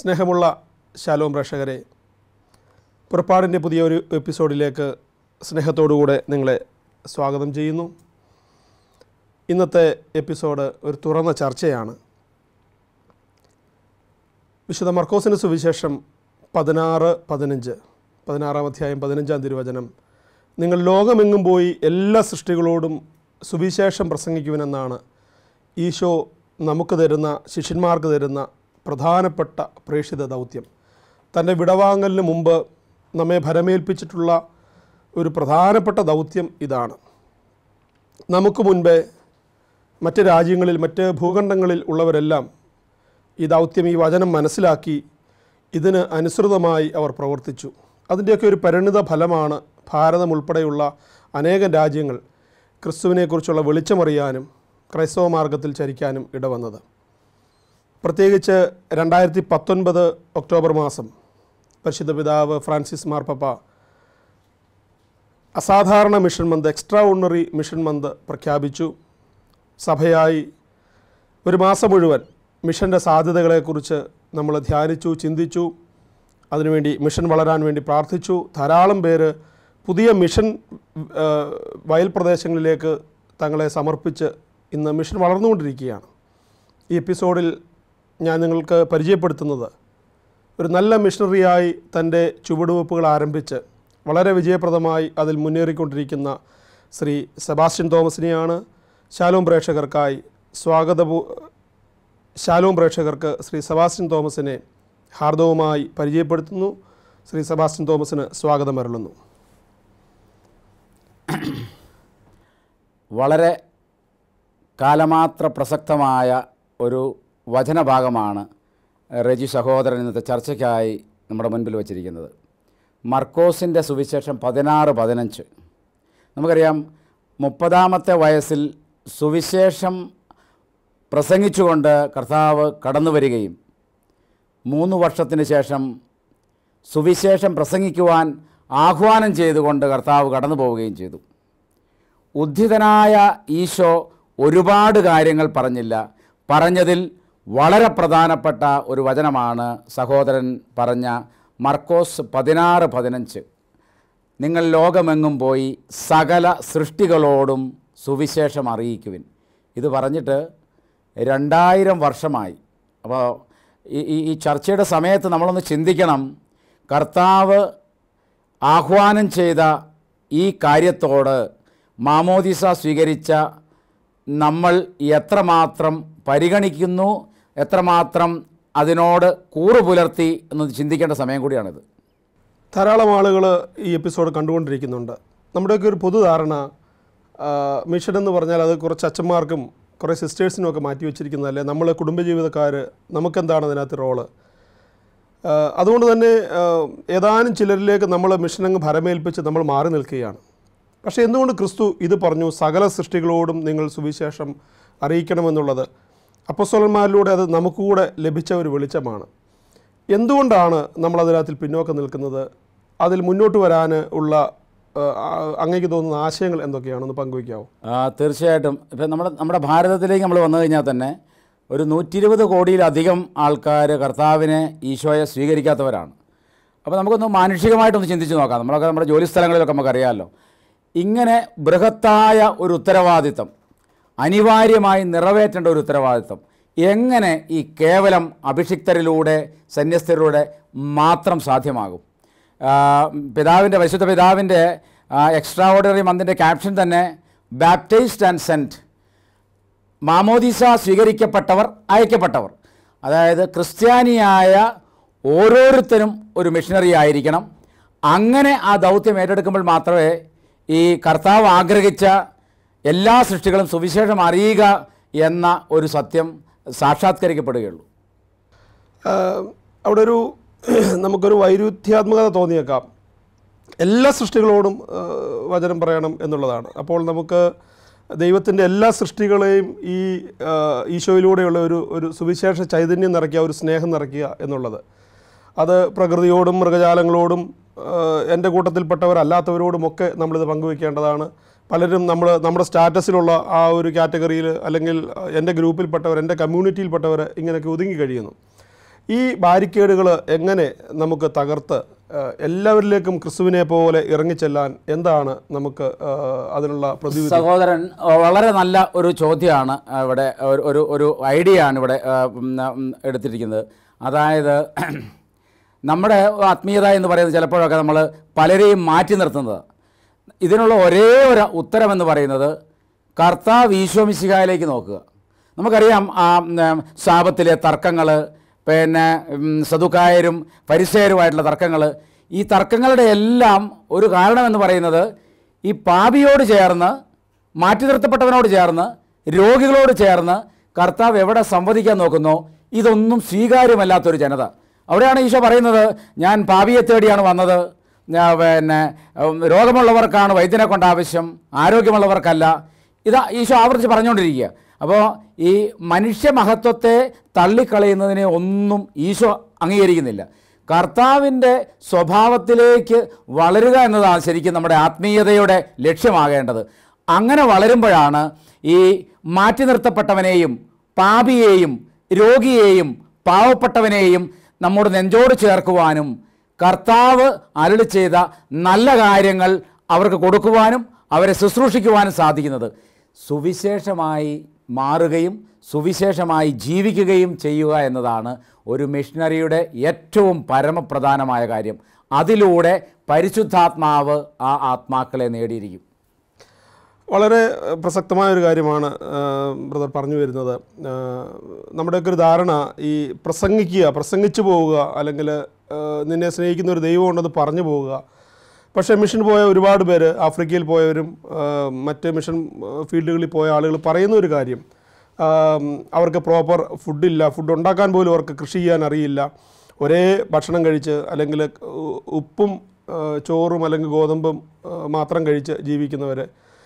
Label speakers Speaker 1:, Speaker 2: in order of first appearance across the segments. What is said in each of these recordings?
Speaker 1: സ്നേഹമുള്ള ശാലോം പ്രേക്ഷകരെ പുറപ്പാടിൻ്റെ പുതിയൊരു എപ്പിസോഡിലേക്ക് സ്നേഹത്തോടുകൂടെ നിങ്ങളെ സ്വാഗതം ചെയ്യുന്നു ഇന്നത്തെ എപ്പിസോഡ് ഒരു തുറന്ന ചർച്ചയാണ് വിശുദ്ധ മർക്കോസിന് സുവിശേഷം പതിനാറ് പതിനഞ്ച് പതിനാറാം അധ്യായം പതിനഞ്ചാം തിരുവചനം നിങ്ങൾ ലോകമെങ്ങും പോയി എല്ലാ സൃഷ്ടികളോടും സുവിശേഷം പ്രസംഗിക്കുവനെന്നാണ് ഈശോ നമുക്ക് തരുന്ന ശിഷ്യന്മാർക്ക് തരുന്ന പ്രധാനപ്പെട്ട പ്രേക്ഷിത ദൗത്യം തൻ്റെ വിടവാങ്ങലിന് മുമ്പ് നമ്മെ ഭരമേൽപ്പിച്ചിട്ടുള്ള ഒരു പ്രധാനപ്പെട്ട ദൗത്യം ഇതാണ് നമുക്ക് മുൻപേ മറ്റ് രാജ്യങ്ങളിൽ മറ്റ് ഭൂഖണ്ഡങ്ങളിൽ ഉള്ളവരെല്ലാം ഈ ദൗത്യം ഈ വചനം മനസ്സിലാക്കി ഇതിന് അനുസൃതമായി അവർ പ്രവർത്തിച്ചു അതിൻ്റെയൊക്കെ ഒരു പരിണിത ഫലമാണ് ഭാരതം ഉൾപ്പെടെയുള്ള അനേകം രാജ്യങ്ങൾ ക്രിസ്തുവിനെക്കുറിച്ചുള്ള വെളിച്ചമറിയാനും ക്രൈസ്തവ മാർഗത്തിൽ ചരിക്കാനും ഇടവന്നത് പ്രത്യേകിച്ച് രണ്ടായിരത്തി പത്തൊൻപത് ഒക്ടോബർ മാസം പരിശുദ്ധ പിതാവ് ഫ്രാൻസിസ് മാർപ്പപ്പ അസാധാരണ mission month extraordinary mission month പ്രഖ്യാപിച്ചു സഭയായി ഒരു മാസം മുഴുവൻ മിഷൻ്റെ സാധ്യതകളെക്കുറിച്ച് നമ്മൾ ധ്യാനിച്ചു ചിന്തിച്ചു അതിനുവേണ്ടി മിഷൻ വളരാൻ വേണ്ടി പ്രാർത്ഥിച്ചു ധാരാളം പേര് പുതിയ മിഷൻ ആ, വയൽ പ്രദേശങ്ങളിലേക്ക് തങ്ങളെ സമർപ്പിച്ച് ഇന്ന് മിഷൻ വളർന്നുകൊണ്ടിരിക്കുകയാണ് ഈ എപ്പിസോഡിൽ ഞാൻ നിങ്ങൾക്ക് പരിചയപ്പെടുത്തുന്നത് ഒരു നല്ല മിഷണറിയായി തൻ്റെ ചുവടുവെപ്പുകൾ ആരംഭിച്ച് വളരെ വിജയപ്രദമായി അതിൽ മുന്നേറിക്കൊണ്ടിരിക്കുന്ന ശ്രീ സെബാസ്റ്റ്യൻ തോമസിനെയാണ് ശാലോം പ്രേക്ഷകർക്കായി സ്വാഗതപൂ ശാലോം പ്രേക്ഷകർക്ക് ശ്രീ സെബാസ്റ്റ്യൻ തോമസിനെ ഹാർദവുമായി പരിചയപ്പെടുത്തുന്നു ശ്രീ സെബാസ്റ്റ്യൻ തോമസിന് സ്വാഗതം അരുളുന്നു
Speaker 2: വളരെ കാലമാത്ര പ്രസക്തമായ ഒരു വചനഭാഗമാണ് റെജി സഹോദരൻ ഇന്നത്തെ ചർച്ചയ്ക്കായി നമ്മുടെ മുൻപിൽ വച്ചിരിക്കുന്നത് മർക്കോസിൻ്റെ സുവിശേഷം പതിനാറ് പതിനഞ്ച് നമുക്കറിയാം മുപ്പതാമത്തെ വയസ്സിൽ സുവിശേഷം പ്രസംഗിച്ചുകൊണ്ട് കർത്താവ് കടന്നു വരികയും മൂന്ന് വർഷത്തിന് ശേഷം സുവിശേഷം പ്രസംഗിക്കുവാൻ ആഹ്വാനം ചെയ്തുകൊണ്ട് കർത്താവ് കടന്നു പോവുകയും ചെയ്തു ഉദ്ധിതനായ ഈശോ ഒരുപാട് കാര്യങ്ങൾ പറഞ്ഞില്ല പറഞ്ഞതിൽ വളരെ പ്രധാനപ്പെട്ട ഒരു വചനമാണ് സഹോദരൻ പറഞ്ഞ മർക്കോസ് പതിനാറ് പതിനഞ്ച് നിങ്ങൾ ലോകമെങ്ങും പോയി സകല സൃഷ്ടികളോടും സുവിശേഷം അറിയിക്കുവിൻ ഇത് പറഞ്ഞിട്ട് രണ്ടായിരം വർഷമായി അപ്പോൾ ഈ ഈ- ഈ ചർച്ചയുടെ സമയത്ത് നമ്മളൊന്ന് ചിന്തിക്കണം കർത്താവ് ആഹ്വാനം ചെയ്ത ഈ കാര്യത്തോട് മാമോദിസ സ്വീകരിച്ച നമ്മൾ എത്രമാത്രം പരിഗണിക്കുന്നു എത്രമാത്രം അതിനോട് കൂറു പുലർത്തി എന്ന് ചിന്തിക്കേണ്ട സമയം കൂടിയാണിത്
Speaker 1: ധാരാളം ആളുകൾ ഈ എപ്പിസോഡ് കണ്ടുകൊണ്ടിരിക്കുന്നുണ്ട് നമ്മുടെയൊക്കെ ഒരു പൊതുധാരണ ആ, മിഷൻ എന്ന് പറഞ്ഞാൽ അത് കുറച്ച് അച്ഛന്മാർക്കും കുറേ സിസ്റ്റേഴ്സിനും ഒക്കെ മാറ്റി വെച്ചിരിക്കുന്നതല്ലേ നമ്മൾ കുടുംബജീവിതക്കാർ നമുക്കെന്താണ് അതിനകത്ത് റോള് ആ, അതുകൊണ്ട് തന്നെ ആ, ഏതാനും ചിലരിലേക്ക് നമ്മൾ മിഷനങ്ങ് ഭരമേൽപ്പിച്ച് നമ്മൾ മാറി നിൽക്കുകയാണ് പക്ഷേ എന്തുകൊണ്ട് ക്രിസ്തു ഇത് പറഞ്ഞു സകല സൃഷ്ടികളോടും നിങ്ങൾ സുവിശേഷം അറിയിക്കണമെന്നുള്ളത് അപ്പസ്വലന്മാരിലൂടെ അത് നമുക്കുകൂടെ ലഭിച്ച ഒരു വെളിച്ചമാണ് എന്തുകൊണ്ടാണ് നമ്മൾ അതിനകത്തിൽ പിന്നോക്കം നിൽക്കുന്നത് അതിൽ മുന്നോട്ട് വരാൻ ഉള്ള ആ, ആ- അങ്ങേക്ക് തോന്നുന്ന ആശയങ്ങൾ എന്തൊക്കെയാണെന്ന് പങ്കുവയ്ക്കാവോ
Speaker 2: ആ, തീർച്ചയായിട്ടും ഇപ്പം നമ്മുടെ നമ്മുടെ ഭാരതത്തിലേക്ക് നമ്മൾ വന്നു കഴിഞ്ഞാൽ തന്നെ ഒരു നൂറ്റി ഇരുപത് കോടിയിലധികം ആൾക്കാർ കർത്താവിനെ ഈശോയെ സ്വീകരിക്കാത്തവരാണ് അപ്പോൾ നമുക്കൊന്ന് മാനുഷികമായിട്ടൊന്ന് ചിന്തിച്ച് നോക്കാം നമ്മളൊക്കെ നമ്മുടെ ജോലി സ്ഥലങ്ങളിലൊക്കെ നമുക്കറിയാമല്ലോ ഇങ്ങനെ ബൃഹത്തായ ഒരു ഉത്തരവാദിത്തം അനിവാര്യമായി നിറവേറ്റേണ്ട ഒരു ഉത്തരവാദിത്തം എങ്ങനെ ഈ കേവലം അഭിഷിക്തരിലൂടെ സന്യസ്തരിലൂടെ മാത്രം സാധ്യമാകും ആ, പിതാവിൻ്റെ പരിശുദ്ധ പിതാവിൻ്റെ എക്സ്ട്രാ ഓർഡിനറി മന്തിൻ്റെ ക്യാപ്ഷൻ തന്നെ ബാപ്റ്റൈസ്ഡ് ആൻഡ് സെൻറ്റ് മാമോദിസ സ്വീകരിക്കപ്പെട്ടവർ അയക്കപ്പെട്ടവർ അതായത് ക്രിസ്ത്യാനിയായ ഓരോരുത്തരും ഒരു മിഷണറി ആയിരിക്കണം അങ്ങനെ ആ ദൗത്യം ഏറ്റെടുക്കുമ്പോൾ മാത്രമേ ഈ കർത്താവ് ആഗ്രഹിച്ച എല്ലാ സൃഷ്ടികളും സുവിശേഷം അറിയുക എന്ന ഒരു സത്യം സാക്ഷാത്കരിക്കപ്പെടുകയുള്ളൂ
Speaker 1: ആഹ് അവിടെ ഒരു നമുക്കൊരു വൈരുദ്ധ്യാത്മകത തോന്നിയേക്കാം എല്ലാ സൃഷ്ടികളോടും ആഹ് വചനം പറയണം എന്നുള്ളതാണ് അപ്പോൾ നമുക്ക് ദൈവത്തിൻ്റെ എല്ലാ സൃഷ്ടികളെയും ഈ ആഹ് ഈശോയിലൂടെയുള്ള ഒരു ഒരു സുവിശേഷ ചൈതന്യം നിറയ്ക്കുക ഒരു സ്നേഹം നിറയ്ക്കുക എന്നുള്ളത് അത് പ്രകൃതിയോടും മൃഗജാലങ്ങളോടും ആഹ് എൻ്റെ കൂട്ടത്തിൽപ്പെട്ടവരല്ലാത്തവരോടുമൊക്കെ നമ്മളിത് പങ്കുവെക്കേണ്ടതാണ് പലരും നമ്മൾ നമ്മുടെ സ്റ്റാറ്റസിലുള്ള ആ ഒരു കാറ്റഗറിയിൽ അല്ലെങ്കിൽ എൻ്റെ ഗ്രൂപ്പിൽപ്പെട്ടവർ എൻ്റെ കമ്മ്യൂണിറ്റിയിൽപ്പെട്ടവർ ഇങ്ങനെയൊക്കെ ഒതുങ്ങി കഴിയുന്നു ഈ ബാരിക്കേഡുകൾ എങ്ങനെ നമുക്ക് തകർത്ത് ആ, എല്ലാവരിലേക്കും ക്രിസ്തുവിനെ പോലെ ഇറങ്ങിച്ചെല്ലാൻ എന്താണ് നമുക്ക് ആ, അതിനുള്ള പ്രതിവിധി
Speaker 2: സഹോദരൻ അഹ് വളരെ നല്ല ഒരു ചോദ്യമാണ് ഇവിടെ ഒരു- ഒരു ഒരു ഐഡിയ ആണ് ഇവിടെ അഹ് ഉം, ഉം, എടുത്തിരിക്കുന്നത് അതായത് നമ്മുടെ ആത്മീയത എന്ന് പറയുന്നത് ചിലപ്പോഴൊക്കെ നമ്മൾ പലരെയും മാറ്റി നിർത്തുന്നത് ഇതിനുള്ള ഒരേ ഒരു ഉത്തരമെന്ന് പറയുന്നത് കർത്താവ് ഈശോമിശിഹായിലേക്ക് നോക്കുക നമുക്കറിയാം ആ ഉം, ശാപത്തിലെ തർക്കങ്ങൾ പിന്നെ ഉം, സദുക്കായരും പരിസയരുമായിട്ടുള്ള തർക്കങ്ങൾ ഈ തർക്കങ്ങളുടെ എല്ലാം ഒരു കാരണമെന്ന് പറയുന്നത് ഈ പാപിയോട് ചേർന്ന് മാറ്റി നിർത്തപ്പെട്ടവനോട് ചേർന്ന് രോഗികളോട് ചേർന്ന് കർത്താവ് എവിടെ സംവദിക്കാൻ നോക്കുന്നോ ഇതൊന്നും സ്വീകാര്യമല്ലാത്തൊരു ജനത അവിടെയാണ് ഈശോ പറയുന്നത് ഞാൻ പാപിയെ തേടിയാണ് വന്നത് ഞാൻ പിന്നെ ഉം, രോഗമുള്ളവർക്കാണ് വൈദ്യനെ കൊണ്ട് ആവശ്യം ആരോഗ്യമുള്ളവർക്കല്ല ഇതാ ഈശോ ആവർത്തിച്ച് പറഞ്ഞുകൊണ്ടിരിക്കുക അപ്പോൾ ഈ മനുഷ്യമഹത്വത്തെ തള്ളിക്കളയുന്നതിനെ ഒന്നും ഈശോ അംഗീകരിക്കുന്നില്ല കർത്താവിൻ്റെ സ്വഭാവത്തിലേക്ക് വളരുക എന്നതാണ് ശരിക്കും നമ്മുടെ ആത്മീയതയുടെ ലക്ഷ്യമാകേണ്ടത് അങ്ങനെ വളരുമ്പോഴാണ് ഈ മാറ്റി നിർത്തപ്പെട്ടവനെയും പാപിയെയും രോഗിയെയും പാവപ്പെട്ടവനെയും നമ്മുടെ നെഞ്ചോട് ചേർക്കുവാനും കർത്താവ് അരുളി ചെയ്ത നല്ല കാര്യങ്ങൾ അവർക്ക് കൊടുക്കുവാനും അവരെ ശുശ്രൂഷിക്കുവാനും സാധിക്കുന്നത് സുവിശേഷമായി മാറുകയും സുവിശേഷമായി ജീവിക്കുകയും ചെയ്യുക എന്നതാണ് ഒരു മിഷണറിയുടെ ഏറ്റവും പരമപ്രധാനമായ കാര്യം അതിലൂടെ പരിശുദ്ധാത്മാവ് ആ ആത്മാക്കളെ നേടിയിരിക്കും
Speaker 1: വളരെ ഏഹ്, പ്രസക്തമായ ഒരു കാര്യമാണ് ഏഹ്, ബ്രദർ പറഞ്ഞു വരുന്നത് ഏഹ്, നമ്മുടെയൊക്കെ ഒരു ധാരണ ഈ പ്രസംഗിക്കുക പ്രസംഗിച്ചു പോവുക അല്ലെങ്കിൽ ഏഹ്, നിന്നെ സ്നേഹിക്കുന്ന ഒരു ദൈവം ഉണ്ടെന്ന് പറഞ്ഞു പോവുക പക്ഷേ മിഷൻ പോയ ഒരുപാട് പേര് ആഫ്രിക്കയിൽ പോയവരും ഏഹ്, മറ്റ് മിഷൻ ഏഹ്, ഫീൽഡുകളിൽ പോയ ആളുകൾ പറയുന്ന ഒരു കാര്യം ആം, അവർക്ക് പ്രോപ്പർ ഫുഡില്ല ഫുഡ് ഉണ്ടാക്കാൻ പോലും അവർക്ക് കൃഷി ചെയ്യാൻ അറിയില്ല ഒരേ ഭക്ഷണം കഴിച്ച് അല്ലെങ്കിൽ ഉ- ഉപ്പും ഏഹ്, ചോറും അല്ലെങ്കിൽ ഗോതമ്പും ഏഹ്, മാത്രം കഴിച്ച് ജീവിക്കുന്നവർ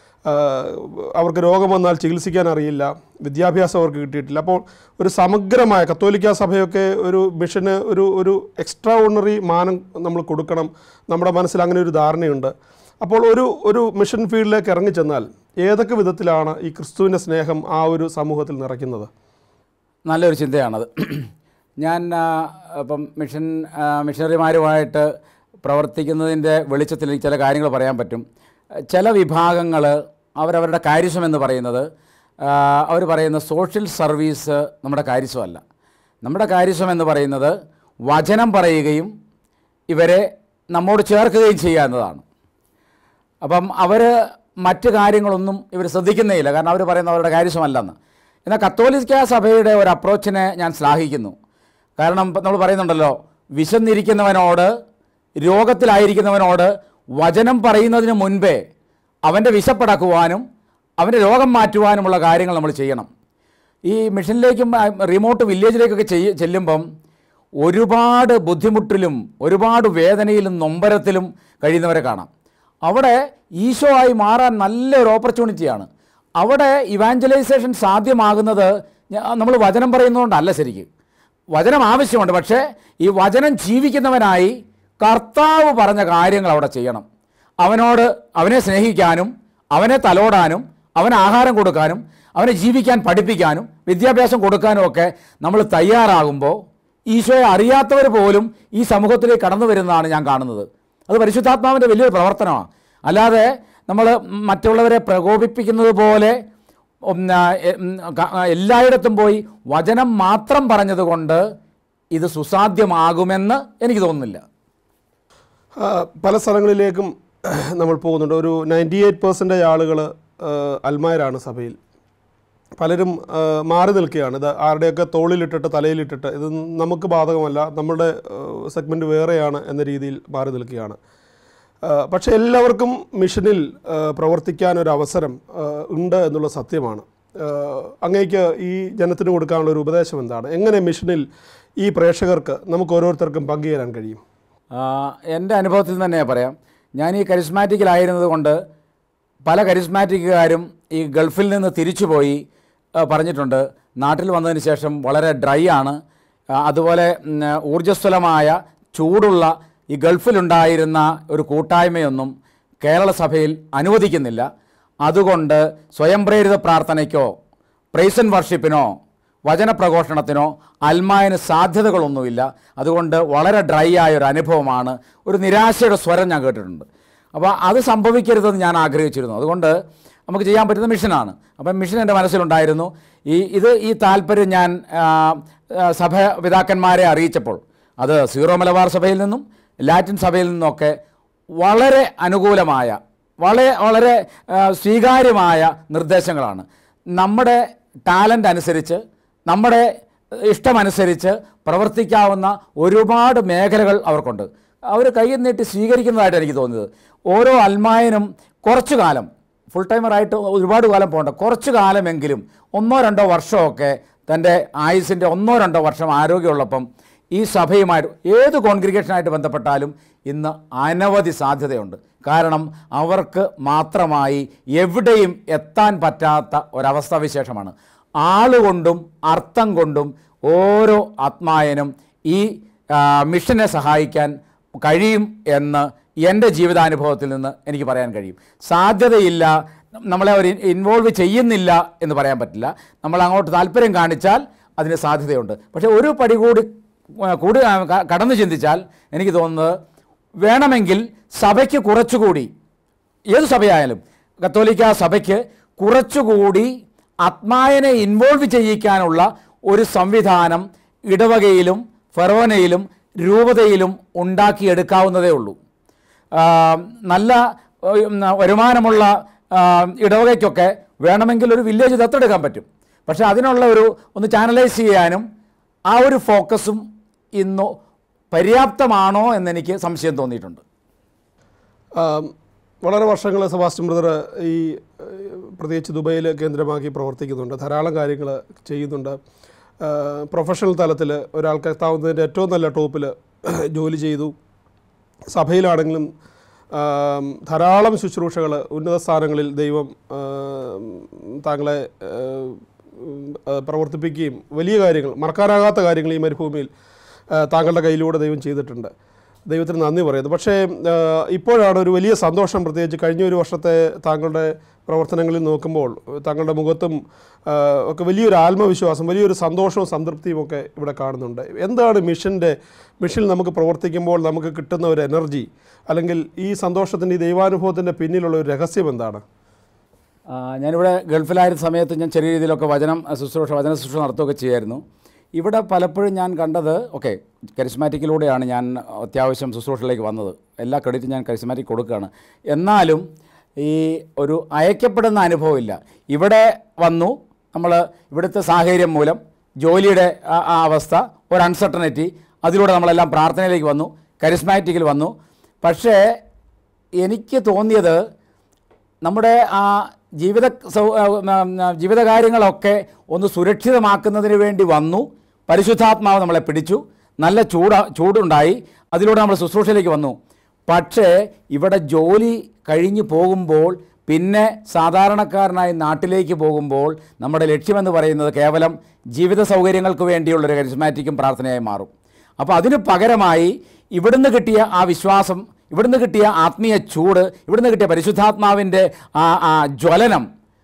Speaker 1: അവർക്ക് രോഗം വന്നാൽ ചികിത്സിക്കാൻ അറിയില്ല വിദ്യാഭ്യാസം അവർക്ക് കിട്ടിയിട്ടില്ല അപ്പോൾ ഒരു സമഗ്രമായ കത്തോലിക്ക സഭയൊക്കെ ഒരു മിഷന് ഒരു ഒരു എക്സ്ട്രാ ഓർഡിനറി മാനം നമ്മൾ കൊടുക്കണം നമ്മുടെ മനസ്സിൽ അങ്ങനെ ഒരു ധാരണയുണ്ട് അപ്പോൾ ഒരു ഒരു മിഷൻ ഫീൽഡിലേക്ക് ഇറങ്ങിച്ചെന്നാൽ ഏതൊക്കെ വിധത്തിലാണ് ഈ ക്രിസ്തുവിൻ്റെ സ്നേഹം ആ ഒരു സമൂഹത്തിൽ നിറയ്ക്കുന്നത്
Speaker 2: നല്ലൊരു ചിന്തയാണത് ഞാൻ ആ, ഇപ്പം മിഷൻ ആ, മിഷണറിമാരുമായിട്ട് പ്രവർത്തിക്കുന്നതിൻ്റെ വെളിച്ചത്തിൽ എനിക്ക് ചില കാര്യങ്ങൾ പറയാൻ പറ്റും ചില വിഭാഗങ്ങൾ അവരവരുടെ കാര്യസ്വം എന്ന് പറയുന്നത് അവർ പറയുന്ന സോഷ്യൽ സർവീസ് നമ്മുടെ കാര്യസ്വമല്ല നമ്മുടെ കാര്യസ്വം എന്ന് പറയുന്നത് വചനം പറയുകയും ഇവരെ നമ്മോട് ചേർക്കുകയും ചെയ്യുക എന്നതാണ് അപ്പം അവർ മറ്റ് കാര്യങ്ങളൊന്നും ഇവർ ശ്രദ്ധിക്കുന്നേയില്ല കാരണം അവർ പറയുന്നത് അവരുടെ കാര്യമല്ലെന്ന് എന്നാൽ കത്തോലിക്ക സഭയുടെ ഒരു അപ്രോച്ചിനെ ഞാൻ ശ്ലാഘിക്കുന്നു കാരണം ഇപ്പം നമ്മൾ പറയുന്നുണ്ടല്ലോ വിശന്നിരിക്കുന്നവനോട് രോഗത്തിലായിരിക്കുന്നവനോട് വചനം പറയുന്നതിന് മുൻപേ അവൻ്റെ വിശപ്പടക്കുവാനും അവൻ്റെ രോഗം മാറ്റുവാനുമുള്ള കാര്യങ്ങൾ നമ്മൾ ചെയ്യണം ഈ മിഷനിലേക്കും ആ, റിമോട്ട് വില്ലേജിലേക്കൊക്കെ ചെയ്യ ചെല്ലുമ്പം ഒരുപാട് ബുദ്ധിമുട്ടിലും ഒരുപാട് വേദനയിലും നൊമ്പരത്തിലും കഴിയുന്നവരെ കാണാം അവിടെ ഈശോ ആയി മാറാൻ നല്ലൊരു ഓപ്പർച്യൂണിറ്റിയാണ് അവിടെ ഇവാഞ്ചലൈസേഷൻ സാധ്യമാകുന്നത് നമ്മൾ വചനം പറയുന്നതുകൊണ്ടല്ല ശരിക്കും വചനം ആവശ്യമുണ്ട് പക്ഷേ ഈ വചനം ജീവിക്കുന്നവനായി കർത്താവ് പറഞ്ഞ കാര്യങ്ങൾ അവിടെ ചെയ്യണം അവനോട് അവനെ സ്നേഹിക്കാനും അവനെ തലോടാനും അവന് ആഹാരം കൊടുക്കാനും അവനെ ജീവിക്കാൻ പഠിപ്പിക്കാനും വിദ്യാഭ്യാസം കൊടുക്കാനും ഒക്കെ നമ്മൾ തയ്യാറാകുമ്പോൾ ഈശോയെ അറിയാത്തവർ പോലും ഈ സമൂഹത്തിലേക്ക് കടന്നു വരുന്നതാണ് ഞാൻ കാണുന്നത് അത് പരിശുദ്ധാത്മാവിൻ്റെ വലിയൊരു പ്രവർത്തനമാണ് അല്ലാതെ നമ്മൾ മറ്റുള്ളവരെ പ്രകോപിപ്പിക്കുന്നത് പോലെ ഉം, ആ, എ- ഉം, ക- ആ, എല്ലായിടത്തും പോയി വചനം മാത്രം പറഞ്ഞതുകൊണ്ട് ഇത് സുസാധ്യമാകുമെന്ന് എനിക്ക് തോന്നുന്നില്ല
Speaker 1: ആ, പല സ്ഥലങ്ങളിലേക്കും നമ്മൾ പോകുന്നുണ്ട് ഒരു നയൻറ്റി എയ്റ്റ് പെർസെൻറ്റേജ് ആളുകൾ അൽമായരാണ് സഭയിൽ പലരും ആ, മാറി നിൽക്കുകയാണ് ഇത് ആരുടെയൊക്കെ തോളിലിട്ടിട്ട് തലയിലിട്ടിട്ട് ഇത് നമുക്ക് ബാധകമല്ല നമ്മുടെ സെഗ്മെൻറ്റ് വേറെയാണ് എന്ന രീതിയിൽ മാറി നിൽക്കുകയാണ് ആ, പക്ഷേ എല്ലാവർക്കും മിഷനിൽ ആ, പ്രവർത്തിക്കാൻ ഒരു അവസരം ആ, ഉണ്ട് എന്നുള്ള സത്യമാണ് ആ, അങ്ങേക്ക് ഈ ജനത്തിന് കൊടുക്കാനുള്ള ഒരു ഉപദേശം എന്താണ് എങ്ങനെ മിഷനിൽ ഈ പ്രേക്ഷകർക്ക് നമുക്ക് ഓരോരുത്തർക്കും പങ്കുചേരാൻ കഴിയും
Speaker 2: ആ, എൻ്റെ അനുഭവത്തിൽ തന്നെ പറയാം ഞാൻ ഈ കരിസ്മാറ്റിക്കിലായിരുന്നത് കൊണ്ട് പല കരിസ്മാറ്റിക്കുകാരും ഈ ഗൾഫിൽ നിന്ന് തിരിച്ചുപോയി ആ, പറഞ്ഞിട്ടുണ്ട് നാട്ടിൽ വന്നതിന് ശേഷം വളരെ ഡ്രൈ ആണ് ആ, അതുപോലെ ഉം, ഊർജ്ജസ്വലമായ ചൂടുള്ള ഈ ഗൾഫിലുണ്ടായിരുന്ന ഒരു കൂട്ടായ്മയൊന്നും കേരള സഭയിൽ അനുവദിക്കുന്നില്ല അതുകൊണ്ട് സ്വയം പ്രേരിത പ്രാർത്ഥനയ്ക്കോ പ്രൈസ് ആൻഡ് വർഷിപ്പിനോ വചനപ്രഘോഷണത്തിനോ അൽമായന് സാധ്യതകളൊന്നുമില്ല അതുകൊണ്ട് വളരെ ഡ്രൈ ആയ ഒരു അനുഭവമാണ് ഒരു നിരാശയുടെ സ്വരം ഞാൻ കേട്ടിട്ടുണ്ട് അപ്പോൾ അത് സംഭവിക്കരുതെന്ന് ഞാൻ ആഗ്രഹിച്ചിരുന്നു അതുകൊണ്ട് നമുക്ക് ചെയ്യാൻ പറ്റുന്ന മിഷനാണ് അപ്പം മിഷൻ എൻ്റെ മനസ്സിലുണ്ടായിരുന്നു ഈ ഇത് ഈ താല്പര്യം ഞാൻ ആ, ആ, സഭ പിതാക്കന്മാരെ അറിയിച്ചപ്പോൾ അത് സീറോ മലബാർ സഭയിൽ നിന്നും ലാറ്റിൻ സഭയിൽ നിന്നൊക്കെ വളരെ അനുകൂലമായ വളരെ വളരെ ആ, സ്വീകാര്യമായ നിർദ്ദേശങ്ങളാണ് നമ്മുടെ ടാലൻ്റ് അനുസരിച്ച് നമ്മുടെ ഇഷ്ടമനുസരിച്ച് പ്രവർത്തിക്കാവുന്ന ഒരുപാട് മേഖലകൾ അവർക്കുണ്ട് അവർ കൈ നീട്ടി സ്വീകരിക്കുന്നതായിട്ട് എനിക്ക് തോന്നിയത് ഓരോ അൽമായനും കുറച്ചു കാലം ഫുൾ ടൈമറായിട്ട് ഒരുപാട് കാലം പോകണ്ട കുറച്ചു കാലമെങ്കിലും ഒന്നോ രണ്ടോ വർഷമൊക്കെ തൻ്റെ ആയുസിൻ്റെ ഒന്നോ രണ്ടോ വർഷം ആരോഗ്യമുള്ളപ്പം ഈ സഭയുമായിട്ട് ഏത് കോൺഗ്രിഗേഷനായിട്ട് ബന്ധപ്പെട്ടാലും ഇന്ന് അനവധി സാധ്യതയുണ്ട് കാരണം അവർക്ക് മാത്രമായി എവിടെയും എത്താൻ പറ്റാത്ത ഒരവസ്ഥാവിശേഷമാണ് ആളുകൊണ്ടും അർത്ഥം കൊണ്ടും ഓരോ ആത്മായനും ഈ ആ, മിഷനെ സഹായിക്കാൻ കഴിയും എന്ന് എൻ്റെ ജീവിതാനുഭവത്തിൽ നിന്ന് എനിക്ക് പറയാൻ കഴിയും സാധ്യതയില്ല നമ്മളെ ഒരു ഇൻവോൾവ് ചെയ്യുന്നില്ല എന്ന് പറയാൻ പറ്റില്ല നമ്മൾ അങ്ങോട്ട് താല്പര്യം കാണിച്ചാൽ അതിന് സാധ്യതയുണ്ട് പക്ഷേ ഒരു പടി കൂടി ആ, കൂടി ആ, ക- കടന്നു ചിന്തിച്ചാൽ എനിക്ക് തോന്നുന്നത് വേണമെങ്കിൽ സഭയ്ക്ക് കുറച്ചുകൂടി ഏത് സഭയായാലും കത്തോലിക്ക സഭയ്ക്ക് കുറച്ചുകൂടി ആത്മായനെ ഇൻവോൾവ് ചെയ്യിക്കാനുള്ള ഒരു സംവിധാനം ഇടവകയിലും ഫെറോനയിലും രൂപതയിലും ഉണ്ടാക്കിയെടുക്കാവുന്നതേ ഉള്ളൂ ആ, നല്ല ഉം, വരുമാനമുള്ള ആ, ഇടവകയ്ക്കൊക്കെ വേണമെങ്കിൽ ഒരു വില്ലേജ് ദത്തെടുക്കാൻ പറ്റും പക്ഷേ അതിനുള്ള ഒരു ഒന്ന് ചാനലൈസ് ചെയ്യാനും ആ ഒരു ഫോക്കസും ഇന്ന് പര്യാപ്തമാണോ എന്നെനിക്ക് സംശയം തോന്നിയിട്ടുണ്ട്
Speaker 1: ആം, വളരെ വർഷങ്ങൾ സെബാസ്റ്റ്യൻ ബ്രദർ ഈ ഏഹ്, പ്രത്യേകിച്ച് ദുബൈയിൽ കേന്ദ്രമാക്കി പ്രവർത്തിക്കുന്നുണ്ട് ധാരാളം കാര്യങ്ങൾ ചെയ്യുന്നുണ്ട് ആ, പ്രൊഫഷണൽ തലത്തിൽ ഒരാൾക്ക് എത്താവുന്നതിൻ്റെ ഏറ്റവും നല്ല ടോപ്പിൽ ജോലി ചെയ്തു സഭയിലാണെങ്കിലും ആം, ധാരാളം ശുശ്രൂഷകൾ ഉന്നത സ്ഥാനങ്ങളിൽ ദൈവം ആം, താങ്കളെ ഏഹ്, ഉം, ആ, പ്രവർത്തിപ്പിക്കുകയും വലിയ കാര്യങ്ങൾ മറക്കാനാകാത്ത കാര്യങ്ങൾ ഈ മരുഭൂമിയിൽ ആ, താങ്കളുടെ കയ്യിലൂടെ ദൈവം ചെയ്തിട്ടുണ്ട് ദൈവത്തിന് നന്ദി പറയുന്നു പക്ഷേ ആ, ഇപ്പോഴാണ് ഒരു വലിയ സന്തോഷം പ്രത്യേകിച്ച് കഴിഞ്ഞ ഒരു വർഷത്തെ താങ്കളുടെ പ്രവർത്തനങ്ങളിൽ നോക്കുമ്പോൾ താങ്കളുടെ മുഖത്തും ആ, ഒക്കെ വലിയൊരു ആത്മവിശ്വാസം വലിയൊരു സന്തോഷവും സംതൃപ്തിയും ഒക്കെ ഇവിടെ കാണുന്നുണ്ട് എന്താണ് മിഷൻ്റെ മിഷനിൽ നമുക്ക് പ്രവർത്തിക്കുമ്പോൾ നമുക്ക് കിട്ടുന്ന ഒരു എനർജി അല്ലെങ്കിൽ ഈ സന്തോഷത്തിൻ്റെ ഈ ദൈവാനുഭവത്തിൻ്റെ പിന്നിലുള്ള ഒരു രഹസ്യം എന്താണ്
Speaker 2: ആ, ഞാനിവിടെ ഗൾഫിലായിരുന്ന സമയത്ത് ഞാൻ ചെറിയ രീതിയിലൊക്കെ വചനം ആ, ശുശ്രൂഷ വചന ശുശ്രൂഷ നടത്തുകയൊക്കെ ചെയ്യായിരുന്നു ഇവിടെ പലപ്പോഴും ഞാൻ കണ്ടത് ഓക്കെ കരിസ്മാറ്റിക്കിലൂടെയാണ് ഞാൻ അത്യാവശ്യം ശുശ്രൂഷയിലേക്ക് വന്നത് എല്ലാ ക്രെഡിറ്റും ഞാൻ കരിസ്മാറ്റിക് കൊടുക്കുകയാണ് എന്നാലും ഈ ഒരു അയക്കപ്പെടുന്ന അനുഭവമില്ല ഇവിടെ വന്നു നമ്മൾ ഇവിടുത്തെ സാഹചര്യം മൂലം ജോലിയുടെ ആ ആ അവസ്ഥ ഒരു അൺസർട്ടനിറ്റി അതിലൂടെ നമ്മളെല്ലാം പ്രാർത്ഥനയിലേക്ക് വന്നു കരിസ്മാറ്റിക്കിൽ വന്നു പക്ഷേ എനിക്ക് തോന്നിയത് നമ്മുടെ ആ ജീവിത സൗ- ആ, ഉം, ആ, ജീവിതകാര്യങ്ങളൊക്കെ ഒന്ന് സുരക്ഷിതമാക്കുന്നതിന് വേണ്ടി വന്നു പരിശുദ്ധാത്മാവ് നമ്മളെ പിടിച്ചു നല്ല ചൂട ചൂടുണ്ടായി അതിലൂടെ നമ്മൾ ശുശ്രൂഷയിലേക്ക് വന്നു പക്ഷേ ഇവിടെ ജോലി കഴിഞ്ഞു പോകുമ്പോൾ പിന്നെ സാധാരണക്കാരനായി നാട്ടിലേക്ക് പോകുമ്പോൾ നമ്മുടെ ലക്ഷ്യമെന്ന് പറയുന്നത് കേവലം ജീവിത സൗകര്യങ്ങൾക്ക് വേണ്ടിയുള്ളൊരു കരിസ്മാറ്റിക്കും പ്രാർത്ഥനയായി മാറും അപ്പോൾ അതിന് പകരമായി ഇവിടുന്ന് കിട്ടിയ ആ വിശ്വാസം ഇവിടുന്ന് കിട്ടിയ ആത്മീയ ചൂട് ഇവിടുന്ന് കിട്ടിയ പരിശുദ്ധാത്മാവിൻ്റെ ആ ആ ജ്വലനം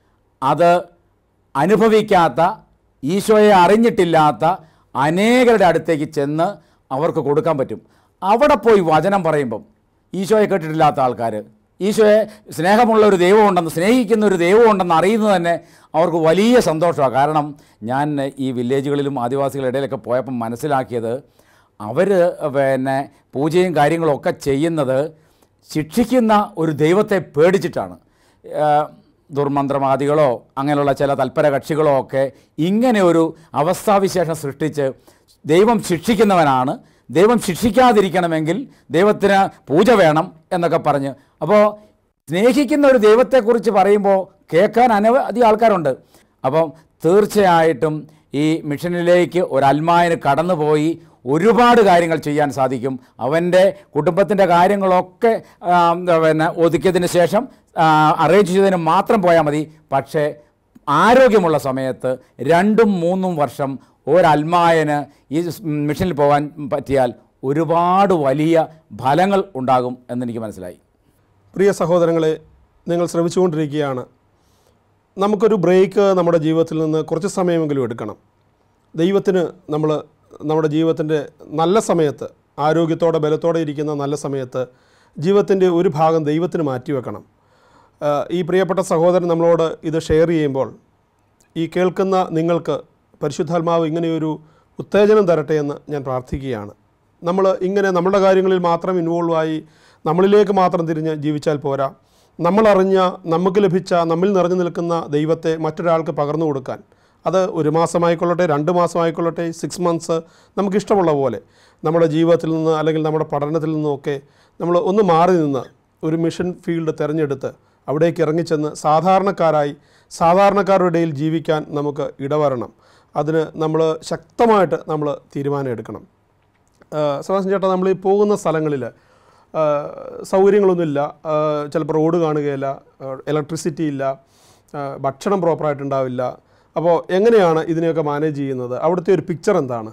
Speaker 2: അത് അനുഭവിക്കാത്ത ഈശോയെ അറിഞ്ഞിട്ടില്ലാത്ത അനേകരുടെ അടുത്തേക്ക് ചെന്ന് അവർക്ക് കൊടുക്കാൻ പറ്റും അവിടെ പോയി വചനം പറയുമ്പം ഈശോയെ കേട്ടിട്ടില്ലാത്ത ആൾക്കാർ ഈശോയെ സ്നേഹമുള്ള ഒരു ദൈവമുണ്ടെന്ന് സ്നേഹിക്കുന്ന ഒരു ദൈവമുണ്ടെന്ന് അറിയുന്നത് തന്നെ അവർക്ക് വലിയ സന്തോഷമാണ് കാരണം ഞാൻ ഈ വില്ലേജുകളിലും ആദിവാസികളുടെ ഇടയിലൊക്കെ പോയപ്പം മനസ്സിലാക്കിയത് അവർ പിന്നെ പൂജയും കാര്യങ്ങളും ഒക്കെ ചെയ്യുന്നത് ശിക്ഷിക്കുന്ന ഒരു ദൈവത്തെ പേടിച്ചിട്ടാണ് ആ, ദുർമന്ത്രവാദികളോ അങ്ങനെയുള്ള ചില തൽപര കക്ഷികളോ ഒക്കെ ഇങ്ങനെ ഒരു അവസ്ഥാവിശേഷം സൃഷ്ടിച്ച് ദൈവം ശിക്ഷിക്കുന്നവനാണ് ദൈവം ശിക്ഷിക്കാതിരിക്കണമെങ്കിൽ ദൈവത്തിന് പൂജ വേണം എന്നൊക്കെ പറഞ്ഞ് അപ്പോൾ സ്നേഹിക്കുന്ന ഒരു ദൈവത്തെക്കുറിച്ച് പറയുമ്പോൾ കേൾക്കാൻ അനവധി ആൾക്കാരുണ്ട് അപ്പം തീർച്ചയായിട്ടും ഈ മിഷനിലേക്ക് ഒരു അൽമായന് കടന്നുപോയി ഒരുപാട് കാര്യങ്ങൾ ചെയ്യാൻ സാധിക്കും അവൻ്റെ കുടുംബത്തിൻ്റെ കാര്യങ്ങളൊക്കെ ആ, പിന്നെ ഒതുക്കിയതിന് ശേഷം അറേഞ്ച് ചെയ്തതിന് മാത്രം പോയാൽ മതി പക്ഷേ ആരോഗ്യമുള്ള സമയത്ത് രണ്ടും മൂന്നും വർഷം ഒരൽമായന് ഈ മിഷനിൽ പോകാൻ പറ്റിയാൽ ഒരുപാട് വലിയ ഫലങ്ങൾ ഉണ്ടാകും എന്നെനിക്ക് മനസ്സിലായി
Speaker 1: പ്രിയ സഹോദരങ്ങളെ നിങ്ങൾ ശ്രമിച്ചുകൊണ്ടിരിക്കുകയാണ് നമുക്കൊരു ബ്രേക്ക് നമ്മുടെ ജീവിതത്തിൽ നിന്ന് കുറച്ച് സമയമെങ്കിലും എടുക്കണം ദൈവത്തിന് നമ്മൾ നമ്മുടെ ജീവിതത്തിൻ്റെ നല്ല സമയത്ത് ആരോഗ്യത്തോടെ ബലത്തോടെ ഇരിക്കുന്ന നല്ല സമയത്ത് ജീവിതത്തിൻ്റെ ഒരു ഭാഗം ദൈവത്തിന് മാറ്റിവെക്കണം ആ, ഈ പ്രിയപ്പെട്ട സഹോദരൻ നമ്മളോട് ഇത് ഷെയർ ചെയ്യുമ്പോൾ ഈ കേൾക്കുന്ന നിങ്ങൾക്ക് പരിശുദ്ധാത്മാവ് ഇങ്ങനെയൊരു ഉത്തേജനം തരട്ടെ എന്ന് ഞാൻ പ്രാർത്ഥിക്കുകയാണ് നമ്മൾ ഇങ്ങനെ നമ്മുടെ കാര്യങ്ങളിൽ മാത്രം ഇൻവോൾവ് ആയി നമ്മളിലേക്ക് മാത്രം തിരിഞ്ഞ് ജീവിച്ചാൽ പോരാ നമ്മളറിഞ്ഞ നമുക്ക് ലഭിച്ച നമ്മിൽ നിറഞ്ഞു നിൽക്കുന്ന ദൈവത്തെ മറ്റൊരാൾക്ക് പകർന്നു കൊടുക്കാൻ അത് ഒരു മാസമായിക്കൊള്ളട്ടെ രണ്ട് മാസമായിക്കൊള്ളട്ടെ സിക്സ് മന്ത്സ് നമുക്കിഷ്ടമുള്ള പോലെ നമ്മുടെ ജീവിതത്തിൽ നിന്ന് അല്ലെങ്കിൽ നമ്മുടെ പഠനത്തിൽ നിന്നൊക്കെ നമ്മൾ ഒന്ന് മാറി നിന്ന് ഒരു മിഷൻ ഫീൽഡ് തിരഞ്ഞെടുത്ത് അവിടേക്ക് ഇറങ്ങിച്ചെന്ന് സാധാരണക്കാരായി സാധാരണക്കാരുടെ ഇടയിൽ ജീവിക്കാൻ നമുക്ക് ഇടവരണം അതിന് നമ്മൾ ശക്തമായിട്ട് നമ്മൾ തീരുമാനം എടുക്കണം സദാസൻ ചേട്ടാ നമ്മൾ ഈ പോകുന്ന സ്ഥലങ്ങളിൽ സൗകര്യങ്ങളൊന്നുമില്ല ആ, ചിലപ്പോൾ റോഡ് കാണുകയില്ല ഇലക്ട്രിസിറ്റി ഇല്ല ആ, ഭക്ഷണം പ്രോപ്പറായിട്ടുണ്ടാവില്ല അപ്പോൾ എങ്ങനെയാണ് ഇതിനെയൊക്കെ മാനേജ് ചെയ്യുന്നത് അവിടുത്തെ ഒരു പിക്ചർ എന്താണ്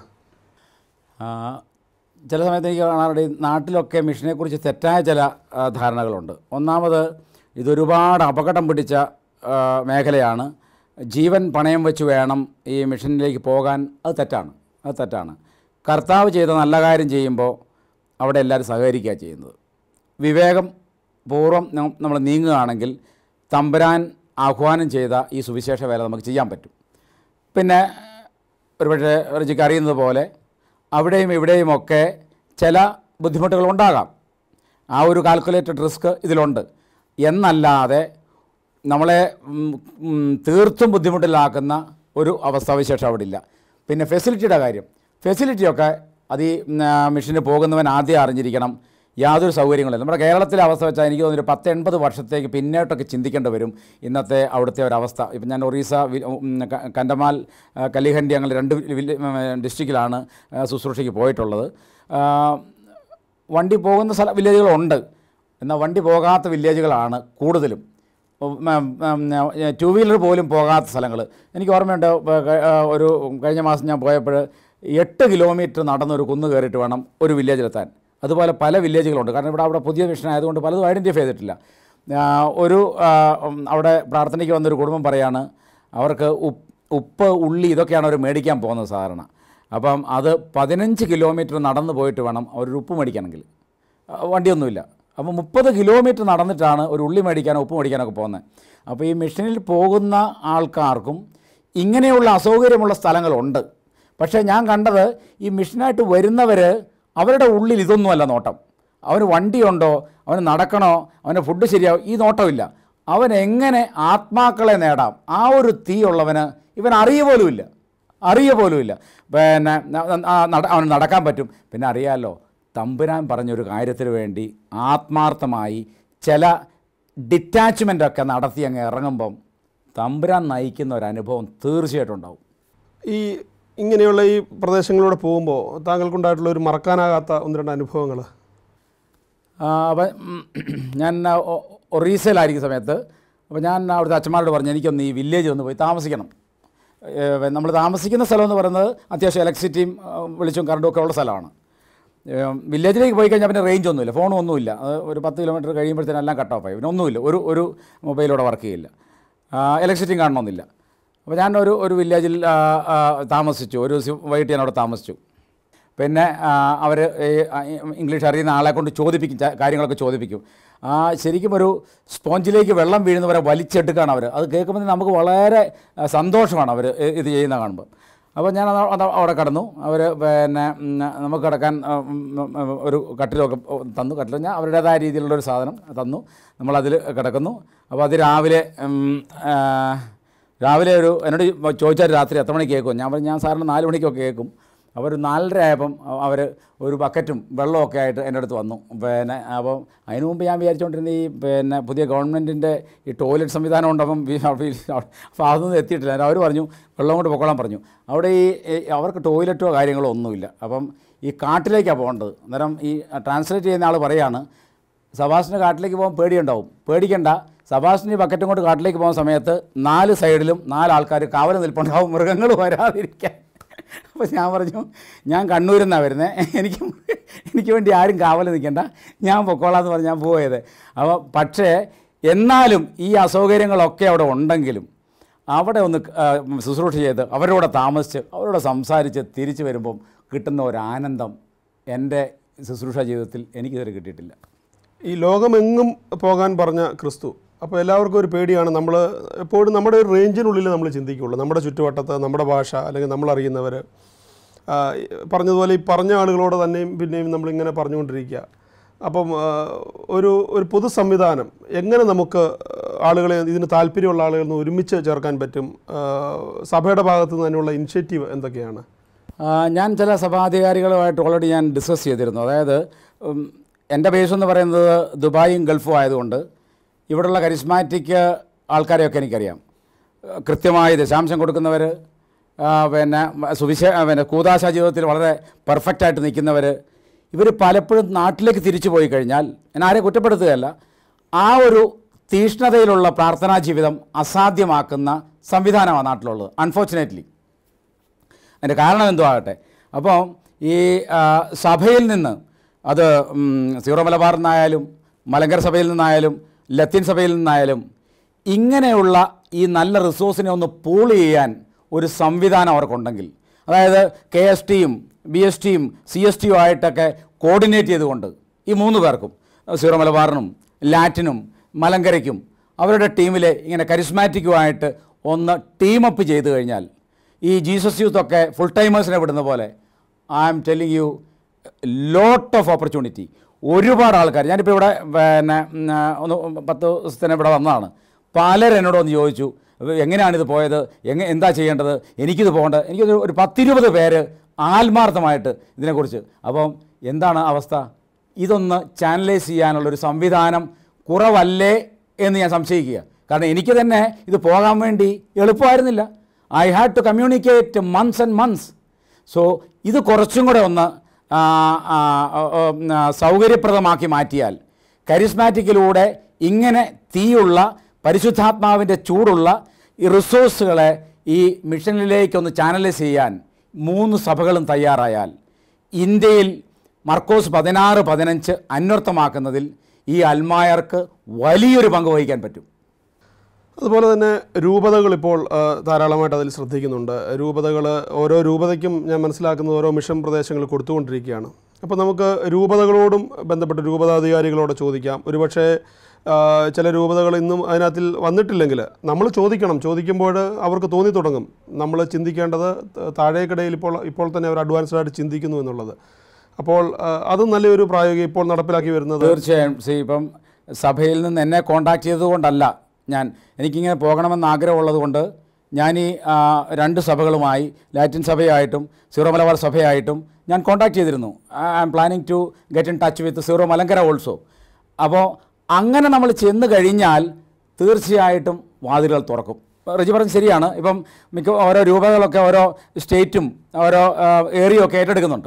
Speaker 2: ആ, ചില സമയത്ത് എനിക്ക് കാണാറുണ്ട് ഈ നാട്ടിലൊക്കെ മിഷനെക്കുറിച്ച് തെറ്റായ ചില ആ, ധാരണകളുണ്ട് ഒന്നാമത് ഇതൊരുപാട് അപകടം പിടിച്ച ആ, മേഖലയാണ് ജീവൻ പണയം വെച്ച് വേണം ഈ മിഷനിലേക്ക് പോകാൻ അത് തെറ്റാണ് അത് തെറ്റാണ് കർത്താവ് ചെയ്ത നല്ല കാര്യം ചെയ്യുമ്പോൾ അവിടെ എല്ലാവരും സഹകരിക്കുക ചെയ്യുന്നത് വിവേകം പൂർവ്വം നമ്മൾ നീങ്ങുകയാണെങ്കിൽ തമ്പുരാൻ ആഹ്വാനം ചെയ്ത ഈ സുവിശേഷ വേല നമുക്ക് ചെയ്യാൻ പറ്റും പിന്നെ ഒരുപക്ഷെ റിജിക്ക് അറിയുന്നത് പോലെ അവിടെയും ഇവിടെയുമൊക്കെ ചില ബുദ്ധിമുട്ടുകൾ ഉണ്ടാകാം ആ ഒരു കാൽക്കുലേറ്റഡ് റിസ്ക് ഇതിലുണ്ട് എന്നല്ലാതെ നമ്മളെ ഉം, ഉം, തീർത്തും ബുദ്ധിമുട്ടിലാക്കുന്ന ഒരു അവസ്ഥാവിശേഷം അവിടെ ഇല്ല പിന്നെ ഫെസിലിറ്റിയുടെ കാര്യം ഫെസിലിറ്റിയൊക്കെ അത് ഈ ഉം, ആ, മിഷന് പോകുന്നവൻ ആദ്യം അറിഞ്ഞിരിക്കണം യാതൊരു സൗകര്യങ്ങളില്ല നമ്മുടെ കേരളത്തിലെ അവസ്ഥ വെച്ചാൽ എനിക്ക് തോന്നുന്നു ഒരു പത്ത് എൺപത് വർഷത്തേക്ക് പിന്നോട്ടൊക്കെ ചിന്തിക്കേണ്ടി വരും ഇന്നത്തെ അവിടുത്തെ ഒരവസ്ഥ ഇപ്പം ഞാൻ ഒറീസ വി- ഉം, ക- കണ്ടമാൽ ആ, കലിഹണ്ടി അങ്ങനെ രണ്ട് വില്ല- ഉം, ഡിസ്ട്രിക്റ്റിലാണ് ആ, ശുശ്രൂഷയ്ക്ക് പോയിട്ടുള്ളത് ആ, വണ്ടി പോകുന്ന സ്ഥല വില്ലേജുകളുണ്ട് എന്നാൽ വണ്ടി പോകാത്ത വില്ലേജുകളാണ് കൂടുതലും ടു വീലർ പോലും പോകാത്ത സ്ഥലങ്ങൾ എനിക്ക് ഓർമ്മയുണ്ട് ഇപ്പൊ ക- ആ, ഒരു കഴിഞ്ഞ മാസം ഞാൻ പോയപ്പോൾ എട്ട് കിലോമീറ്റർ നടന്നൊരു കുന്ന് കയറിയിട്ട് വേണം ഒരു വില്ലേജിലെത്താൻ അതുപോലെ പല വില്ലേജുകളുണ്ട് കാരണം ഇവിടെ അവിടെ പുതിയ മിഷൻ ആയതുകൊണ്ട് പലതും ഐഡൻറ്റിഫൈ ചെയ്തിട്ടില്ല ആ, ഒരു ആ, ഉം, അവിടെ പ്രാർത്ഥനയ്ക്ക് വന്നൊരു കുടുംബം പറയാണ് അവർക്ക് ഉപ്പ് ഉപ്പ് ഉള്ളി ഇതൊക്കെയാണ് അവർ മേടിക്കാൻ പോകുന്നത് സാധാരണ അപ്പം അത് പതിനഞ്ച് കിലോമീറ്റർ നടന്നു പോയിട്ട് വേണം അവർ ഉപ്പ് മേടിക്കണമെങ്കിൽ ആ, വണ്ടിയൊന്നുമില്ല അപ്പോൾ മുപ്പത് കിലോമീറ്റർ നടന്നിട്ടാണ് ഒരു ഉള്ളി മേടിക്കാനോ ഉപ്പ് മേടിക്കാനൊക്കെ പോകുന്നത് അപ്പോൾ ഈ മിഷനിൽ പോകുന്ന ആൾക്കാർക്കും ഇങ്ങനെയുള്ള അസൗകര്യമുള്ള സ്ഥലങ്ങളുണ്ട് പക്ഷേ ഞാൻ കണ്ടത് ഈ മിഷനായിട്ട് വരുന്നവർ അവരുടെ ഉള്ളിൽ ഇതൊന്നുമല്ല നോട്ടം അവന് വണ്ടിയുണ്ടോ അവന് നടക്കണോ അവന് ഫുഡ് ശരിയാവും ഈ നോട്ടമില്ല അവൻ എങ്ങനെ ആത്മാക്കളെ നേടാം ആ ഒരു തീ ഉള്ളവന് ഇവൻ അറിയ പോലുമില്ല അറിയ പോലുമില്ല പിന്നെ ന- ആ നട- അവന് നടക്കാൻ പറ്റും പിന്നെ അറിയാമല്ലോ തമ്പുരാൻ പറഞ്ഞൊരു കാര്യത്തിന് വേണ്ടി ആത്മാർത്ഥമായി ചില ഡിറ്റാച്ച്മെൻ്റ് ഒക്കെ നടത്തി അങ്ങ് ഇറങ്ങുമ്പം തമ്പുരാൻ നയിക്കുന്ന ഒരു അനുഭവം തീർച്ചയായിട്ടും ഉണ്ടാവും
Speaker 1: ഈ ഇങ്ങനെയുള്ള ഈ പ്രദേശങ്ങളിലൂടെ പോകുമ്പോൾ താങ്കൾക്കുണ്ടായിട്ടുള്ള ഒരു മറക്കാനാകാത്ത ഒന്ന് രണ്ട് അനുഭവങ്ങൾ
Speaker 2: അപ്പം ഞാൻ ആ, ഒ- ഒറീസയിലായിരിക്കുന്ന സമയത്ത് അപ്പോൾ ഞാൻ അവിടുത്തെ അച്ഛന്മാരോട് പറഞ്ഞു എനിക്കൊന്ന് ഈ വില്ലേജിൽ ഒന്ന് പോയി താമസിക്കണം നമ്മൾ താമസിക്കുന്ന സ്ഥലം എന്ന് പറയുന്നത് അത്യാവശ്യം ഇലക്ട്രിസിറ്റിയും ആ, വെളിച്ചവും കറണ്ടും ഒക്കെ ഉള്ള സ്ഥലമാണ് ഏം, വില്ലേജിലേക്ക് പോയി കഴിഞ്ഞാൽ പിന്നെ റേഞ്ച് ഒന്നുമില്ല ഫോണും ഒന്നുമില്ല അത് ഒരു പത്ത് കിലോമീറ്റർ കഴിയുമ്പോഴത്തേനും എല്ലാം കട്ട് ഓഫായി പിന്നെ ഒന്നുമില്ല ഒരു ഒരു മൊബൈലോടെ വർക്ക് ചെയ്യില്ല ഇലക്ട്രിസിറ്റിയും കാണണമെന്നില്ല അപ്പോൾ ഞാൻ ഒരു ഒരു വില്ലേജിൽ ആ, ആ, താമസിച്ചു ഒരു ദിവസം വൈകിട്ട് ഞാൻ അവിടെ താമസിച്ചു പിന്നെ അവർ ഇംഗ്ലീഷ് അറിയുന്ന ആളെ കൊണ്ട് ചോദിപ്പിക്കും ച- കാര്യങ്ങളൊക്കെ ചോദിപ്പിക്കും ആ ശരിക്കും ഒരു സ്പോഞ്ചിലേക്ക് വെള്ളം വീഴുന്നവരെ വലിച്ചെടുക്കുകയാണ് അവർ അത് കേൾക്കുമ്പോൾ നമുക്ക് വളരെ ആ, സന്തോഷമാണ് അവർ ഇത് ചെയ്യുന്ന കാണുമ്പോൾ അപ്പോൾ ഞാൻ അത് അത് അവിടെ കടന്നു അവർ പിന്നെ ഉം, നമുക്ക് കിടക്കാൻ ആ, ഉം, ഉം, ഒരു കട്ടിലൊക്കെ തന്നു കട്ടിൽ ഞാൻ അവരുടേതായ രീതിയിലുള്ള ഒരു സാധനം തന്നു നമ്മളതിൽ കിടക്കുന്നു അപ്പോൾ അത് രാവിലെ ഉം, ആ, രാവിലെ ഒരു എന്നോട് ചോദിച്ചാൽ രാത്രി എത്ര മണിക്ക് കേൾക്കും ഞാൻ പറഞ്ഞു ഞാൻ സാറിന് നാല് മണിക്കൊക്കെ കേൾക്കും അവർ നാലര ആയപ്പം അവർ ഒരു ബക്കറ്റും വെള്ളമൊക്കെ ആയിട്ട് എൻ്റെ അടുത്ത് വന്നു പിന്നെ അപ്പോൾ അതിനു മുമ്പ് ഞാൻ വിചാരിച്ചുകൊണ്ടിരുന്ന ഈ പിന്നെ പുതിയ ഗവൺമെൻറ്റിൻ്റെ ഈ ടോയ്ലറ്റ് സംവിധാനം ഉണ്ടപ്പം വി- വി- അപ്പോൾ അതൊന്നും എത്തിയിട്ടില്ല അവർ പറഞ്ഞു വെള്ളം കൊണ്ട് പൊക്കോളാൻ പറഞ്ഞു അവിടെ ഈ ഈ അവർക്ക് ടോയ്ലറ്റോ കാര്യങ്ങളോ ഒന്നുമില്ല അപ്പം ഈ കാട്ടിലേക്കാണ് പോകേണ്ടത് അന്നേരം ഈ ട്രാൻസ്ലേറ്റ് ചെയ്യുന്ന ആൾ പറയാണ് സബാസിന് കാട്ടിലേക്ക് പോകാൻ പേടിയുണ്ടാവും പേടിക്കണ്ട സബാസിന് ഈ ബക്കറ്റും കൊണ്ട് കാട്ടിലേക്ക് പോകുന്ന സമയത്ത് നാല് സൈഡിലും നാല് ആൾക്കാർ കാവൽ നിൽപ്പുണ്ടാവും മൃഗങ്ങൾ വരാതിരിക്കാൻ അപ്പോൾ ഞാൻ പറഞ്ഞു ഞാൻ കണ്ണൂരിൽ നിന്നാണ് വരുന്നത് എനിക്ക് എനിക്ക് വേണ്ടി ആരും കാവൽ നിൽക്കണ്ട ഞാൻ പൊക്കോളാം എന്ന് പറഞ്ഞ് ഞാൻ പോയത് അപ്പോൾ പക്ഷേ എന്നാലും ഈ അസൗകര്യങ്ങളൊക്കെ അവിടെ ഉണ്ടെങ്കിലും അവിടെ ഒന്ന് ആ, ശുശ്രൂഷ ചെയ്ത് അവരോട് താമസിച്ച് അവരോട് സംസാരിച്ച് തിരിച്ചു വരുമ്പം കിട്ടുന്ന ഒരു ആനന്ദം എൻ്റെ ശുശ്രൂഷ ജീവിതത്തിൽ എനിക്കിതുവരെ കിട്ടിയിട്ടില്ല
Speaker 1: ഈ ലോകമെങ്ങും പോകാൻ പറഞ്ഞ ക്രിസ്തു അപ്പോൾ എല്ലാവർക്കും ഒരു പേടിയാണ് നമ്മൾ എപ്പോഴും നമ്മുടെ ഒരു റേഞ്ചിനുള്ളിൽ നമ്മൾ ചിന്തിക്കുകയുള്ളൂ നമ്മുടെ ചുറ്റുവട്ടത്ത് നമ്മുടെ ഭാഷ അല്ലെങ്കിൽ നമ്മൾ അറിയുന്നവർ പറഞ്ഞതുപോലെ ഈ പറഞ്ഞ ആളുകളോട് തന്നെയും പിന്നെയും നമ്മളിങ്ങനെ പറഞ്ഞുകൊണ്ടിരിക്കുക അപ്പം ആ, ഒരു ഒരു പൊതു സംവിധാനം എങ്ങനെ നമുക്ക് ആളുകളെ ഇതിന് താല്പര്യമുള്ള ആളുകളിൽ നിന്ന് ഒരുമിച്ച് ചേർക്കാൻ പറ്റും ആ, സഭയുടെ ഭാഗത്തു നിന്ന് തന്നെയുള്ള ഇനിഷ്യേറ്റീവ് എന്തൊക്കെയാണ്
Speaker 2: ആ, ഞാൻ ചില സഭാധികാരികളുമായിട്ട് ഓൾറെഡി ഞാൻ ഡിസ്കസ് ചെയ്തിരുന്നു അതായത് ഉം, എൻ്റെ ബേസ് എന്ന് പറയുന്നത് ദുബായും ഗൾഫും ആയതുകൊണ്ട് ഇവിടെയുള്ള കരിസ്മാറ്റിക് ആൾക്കാരെയൊക്കെ എനിക്കറിയാം ആ, കൃത്യമായി ദശാംശം കൊടുക്കുന്നവർ പിന്നെ സുവിശേ ആ, പിന്നെ കൂതാശ ജീവിതത്തിൽ വളരെ പെർഫെക്റ്റായിട്ട് നിൽക്കുന്നവർ ഇവർ പലപ്പോഴും നാട്ടിലേക്ക് തിരിച്ചു പോയി കഴിഞ്ഞാൽ ഞാൻ ആരെ കുറ്റപ്പെടുത്തുകയല്ല ആ ഒരു തീഷ്ണതയിലുള്ള പ്രാർത്ഥനാ ജീവിതം അസാധ്യമാക്കുന്ന സംവിധാനമാണ് നാട്ടിലുള്ളത് അൺഫോർച്ചുനേറ്റ്ലി അതിൻ്റെ കാരണം എന്തോ ആകട്ടെ അപ്പോൾ ഈ ആ, സഭയിൽ നിന്ന് അത് ഉം, സീറോ മലബാറിൽ നിന്നായാലും മലങ്കര സഭയിൽ നിന്നായാലും ലത്തീൻ സഭയിൽ നിന്നായാലും ഇങ്ങനെയുള്ള ഈ നല്ല റിസോഴ്സിനെ ഒന്ന് പൂൾ ചെയ്യാൻ ഒരു സംവിധാനം അവർക്കുണ്ടെങ്കിൽ അതായത് കെ എസ് ടിയും ബി എസ് ടിയും സി എസ് ടിയും ആയിട്ടൊക്കെ കോർഡിനേറ്റ് ചെയ്തുകൊണ്ട് ഈ മൂന്ന് പേർക്കും സീറോ മലബാറിനും ലാറ്റിനും മലങ്കരയ്ക്കും അവരുടെ ടീമിലെ ഇങ്ങനെ കരിസ്മാറ്റിക്കുമായിട്ട് ഒന്ന് ടീമപ്പ് ചെയ്ത് കഴിഞ്ഞാൽ ഈ ജീസസ് യൂത്ത് ഒക്കെ ഫുൾ ടൈമേഴ്സിനെ വിടുന്ന പോലെ I am telling you lot of opportunity ഒരുപാട് ആൾക്കാർ ഞാനിപ്പോൾ ഇവിടെ പിന്നെ ഉം, ആ, ഒന്ന് പത്ത് ദിവസത്തിന് ഇവിടെ വന്നതാണ് പലരും എന്നോട് ഒന്ന് ചോദിച്ചു എങ്ങനെയാണിത് പോയത് എങ്ങനെ എന്താ ചെയ്യേണ്ടത് എനിക്കിത് പോകേണ്ടത് എനിക്കൊരു ഒരു പത്തിരുപത് പേര് ആത്മാർത്ഥമായിട്ട് ഇതിനെക്കുറിച്ച് അപ്പം എന്താണ് അവസ്ഥ ഇതൊന്ന് ചാനലൈസ് ചെയ്യാനുള്ളൊരു സംവിധാനം കുറവല്ലേ എന്ന് ഞാൻ സംശയിക്കുക കാരണം എനിക്ക് തന്നെ ഇത് പോകാൻ വേണ്ടി എളുപ്പമായിരുന്നില്ല I had to communicate months and months so ഇത് കുറച്ചും കൂടെ ഒന്ന് ആ, ആ, ആ, ആ, സൗകര്യപ്രദമാക്കി മാറ്റിയാൽ കരിസ്മാറ്റിക്കിലൂടെ ഇങ്ങനെ തീയുള്ള പരിശുദ്ധാത്മാവിൻ്റെ ചൂടുള്ള ഈ റിസോഴ്സുകളെ ഈ മിഷനിലേക്കൊന്ന് ചാനലൈസ് ചെയ്യാൻ മൂന്ന് സഭകളും തയ്യാറായാൽ ഇന്ത്യയിൽ മർക്കോസ് പതിനാറ് പതിനഞ്ച് അന്വർത്ഥമാക്കുന്നതിൽ ഈ അൽമായർക്ക് വലിയൊരു പങ്ക് വഹിക്കാൻ പറ്റും
Speaker 1: അതുപോലെ തന്നെ രൂപതകൾ ഇപ്പോൾ ആ, ധാരാളമായിട്ട് അതിൽ ശ്രദ്ധിക്കുന്നുണ്ട് രൂപതകൾ ഓരോ രൂപതയ്ക്കും ഞാൻ മനസ്സിലാക്കുന്നത് ഓരോ മിഷൻ പ്രദേശങ്ങൾ കൊടുത്തുകൊണ്ടിരിക്കുകയാണ് അപ്പോൾ നമുക്ക് രൂപതകളോടും ബന്ധപ്പെട്ട് രൂപതാധികാരികളോട് ചോദിക്കാം ഒരുപക്ഷെ ആ, ചില രൂപതകൾ ഇന്നും അതിനകത്തിൽ വന്നിട്ടില്ലെങ്കിൽ നമ്മൾ ചോദിക്കണം ചോദിക്കുമ്പോൾ അവർക്ക് തോന്നി തുടങ്ങും നമ്മൾ ചിന്തിക്കേണ്ടത് ത- താഴേക്കിടയിൽ ഇപ്പോൾ ഇപ്പോൾ തന്നെ അവർ അഡ്വാൻസ്ഡ് ആയിട്ട് ചിന്തിക്കുന്നു എന്നുള്ളത് അപ്പോൾ ആ, അതും നല്ലൊരു പ്രായോഗിക ഇപ്പോൾ നടപ്പിലാക്കി വരുന്നത്
Speaker 2: തീർച്ചയായും സി ഇപ്പം സഭയിൽ നിന്ന് എന്നെ കോണ്ടാക്ട് ചെയ്തതുകൊണ്ടല്ല ഞാൻ എനിക്കിങ്ങനെ പോകണമെന്ന് ആഗ്രഹമുള്ളത് കൊണ്ട് ഞാൻ ഈ ആ, രണ്ട് സഭകളുമായി ലാറ്റിൻ സഭയായിട്ടും സീറോ മലബാർ സഭയായിട്ടും ഞാൻ കോണ്ടാക്ട് ചെയ്തിരുന്നു I am planning to get in touch with Syro Malankara also അപ്പോൾ അങ്ങനെ നമ്മൾ ചെന്ന് കഴിഞ്ഞാൽ തീർച്ചയായിട്ടും വാതിലുകൾ തുറക്കും റിജി പറഞ്ഞത് ശരിയാണ് ഇപ്പം മിക്ക ഓരോ രൂപകളൊക്കെ ഓരോ സ്റ്റേറ്റും ഓരോ ഏരിയയും ഒക്കെ ഏറ്റെടുക്കുന്നുണ്ട്